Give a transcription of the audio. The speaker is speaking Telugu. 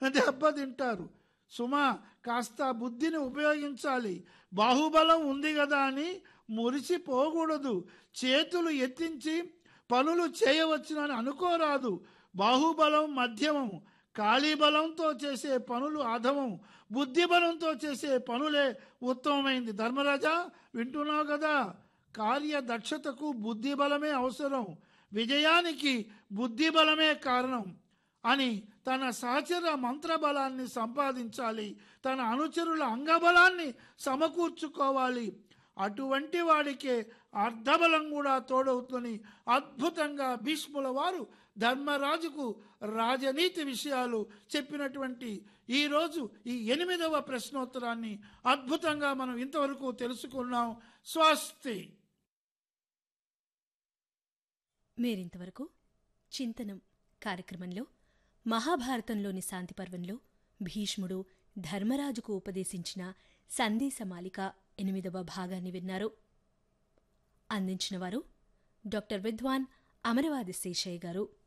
దెబ్బతింటారు సుమా కాస్త బుద్ధిని ఉపయోగించాలి బాహుబలం ఉంది కదా అని మురిసిపోకూడదు చేతులు ఎత్తించి పనులు చేయవచ్చునని అనుకోరాదు బాహుబలం మధ్యమం కాళీబలంతో చేసే పనులు అధమం బుద్ధి బలంతో చేసే పనులే ఉత్తమమైంది ధర్మరాజా వింటున్నావు కదా కార్యదక్షతకు బుద్ధి బలమే అవసరం విజయానికి బుద్ధి బలమే కారణం అని తన సహచర మంత్రబలాన్ని సంపాదించాలి తన అనుచరుల అంగబలాన్ని సమకూర్చుకోవాలి అటువంటి వాడికే అర్ధబలం కూడా తోడవుతుంది అద్భుతంగా భీష్ముల వారు ధర్మరాజుకు రాజనీతి విషయాలు చెప్పినటువంటి ఈరోజు ఈ ఎనిమిదవ ప్రశ్నోత్తరాన్ని అద్భుతంగా మనం ఇంతవరకు తెలుసుకున్నాం స్వస్తి మీరింతవరకు చింతనం కార్యక్రమంలో మహాభారతంలోని శాంతి పర్వంలో భీష్ముడు ధర్మరాజుకు ఉపదేశించిన సందేశమాలిక ఎనిమిదవ భాగాన్ని విన్నారు అందించిన వారు డాక్టర్ విద్వాన్ అమరవాది శేషయ్య గారు